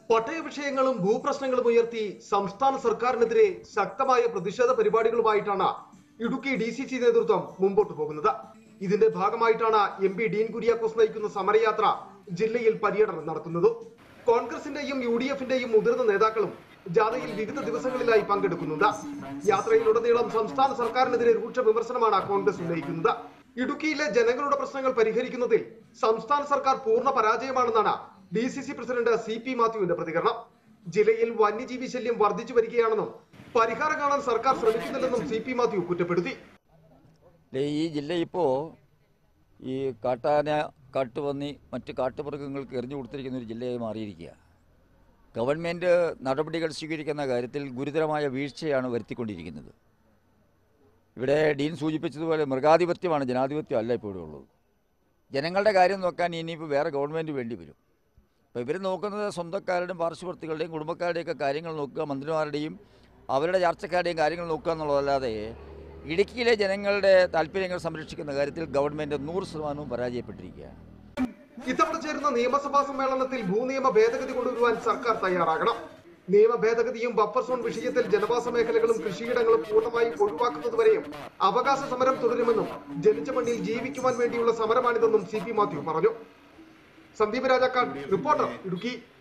പട്ടയ വിഷയങ്ങളും ഭൂപ്രശ്നങ്ങളും ഉയർത്തി സംസ്ഥാന സർക്കാരിനെതിരെ ശക്തമായ പ്രതിഷേധ പരിപാടികളുമായിട്ടാണ് ഇടുക്കി ഡി സി സി നേതൃത്വം മുമ്പോട്ട് പോകുന്നത് ഇതിന്റെ ഭാഗമായിട്ടാണ് എം പി ഡീൻ കുര്യാക്കോസ് നയിക്കുന്ന സമരയാത്ര ജില്ലയിൽ പര്യടനം നടത്തുന്നത് കോൺഗ്രസിന്റെയും യു ഡി എഫിന്റെയും മുതിർന്ന നേതാക്കളും ജാഥയിൽ വിവിധ ദിവസങ്ങളിലായി പങ്കെടുക്കുന്നുണ്ട് യാത്രയിലുടനീളം സംസ്ഥാന സർക്കാരിനെതിരെ രൂക്ഷ വിമർശനമാണ് കോൺഗ്രസ് ഉന്നയിക്കുന്നത് ഇടുക്കിയിലെ ജനങ്ങളുടെ പ്രശ്നങ്ങൾ പരിഹരിക്കുന്നതിൽ സംസ്ഥാന സർക്കാർ പൂർണ്ണ പരാജയമാണെന്നാണ് D C C president C P മാത്യുവിന്റെ പ്രതികരണം ജില്ലയിൽ വന്യജീവി ശല്യം വർദ്ധിച്ചു വരികയാണെന്നും പരിഹാരം കാണാൻ സർക്കാർ ശ്രമിക്കുന്നില്ലെന്നും സി പി മാത്യു കുറ്റപ്പെടുത്തി ദേ ഈ ജില്ല ഇപ്പോൾ ഈ കാട്ടാന കാട്ടുപന്നി മറ്റ് കാട്ടുമൃഗങ്ങൾക്ക് എറിഞ്ഞു കൊടുത്തിരിക്കുന്ന ഒരു ജില്ലയായി മാറിയിരിക്കുക ഗവൺമെൻറ് നടപടികൾ സ്വീകരിക്കുന്ന കാര്യത്തിൽ ഗുരുതരമായ വീഴ്ചയാണ് വരുത്തിക്കൊണ്ടിരിക്കുന്നത് ഇവിടെ ഡീൻ സൂചിപ്പിച്ചതുപോലെ മൃഗാധിപത്യമാണ് ജനാധിപത്യം അല്ല ഇപ്പോൾ ഇവിടെ ഉള്ളത് ജനങ്ങളുടെ കാര്യം നോക്കാൻ ഇനിയിപ്പോൾ വേറെ ഗവൺമെൻറ് വേണ്ടി വരും അപ്പോൾ ഇവർ നോക്കുന്നത് സ്വന്തക്കാരുടെയും പാർശ്വവർത്തികളുടെയും കുടുംബക്കാരുടെയൊക്കെ കാര്യങ്ങൾ നോക്കുക മന്ത്രിമാരുടെയും അവരുടെ ചർച്ചക്കാരുടെയും കാര്യങ്ങൾ നോക്കുക എന്നുള്ളതല്ലാതെ ഇടുക്കിയിലെ ജനങ്ങളുടെ താല്പര്യങ്ങൾ സംരക്ഷിക്കുന്ന കാര്യത്തിൽ ഗവൺമെൻറ് നൂറ് ശതമാനവും പരാജയപ്പെട്ടിരിക്കുകയാണ് ഇത്തവണ ചേരുന്ന നിയമസഭാ സമ്മേളനത്തിൽ ഭൂനിയമ ഭേദഗതി കൊണ്ടുവരുവാൻ സർക്കാർ തയ്യാറാകണം നിയമ ഭേദഗതിയും ബഫർ സോൺ വിഷയത്തിൽ ജനവാസ മേഖലകളും കൃഷിയിടങ്ങളും പൂർണ്ണമായും ഒഴിവാക്കുന്നതുവരെയും അവകാശ സമരം തുടരുമെന്നും ജനിച്ച മണ്ണിൽ ജീവിക്കുവാൻ വേണ്ടിയുള്ള സമരമാണിതെന്നും സി പി മാത്യു പറഞ്ഞു സന്ദീപ് രാജാക്കാട് റിപ്പോർട്ടർ ഇടുക്കി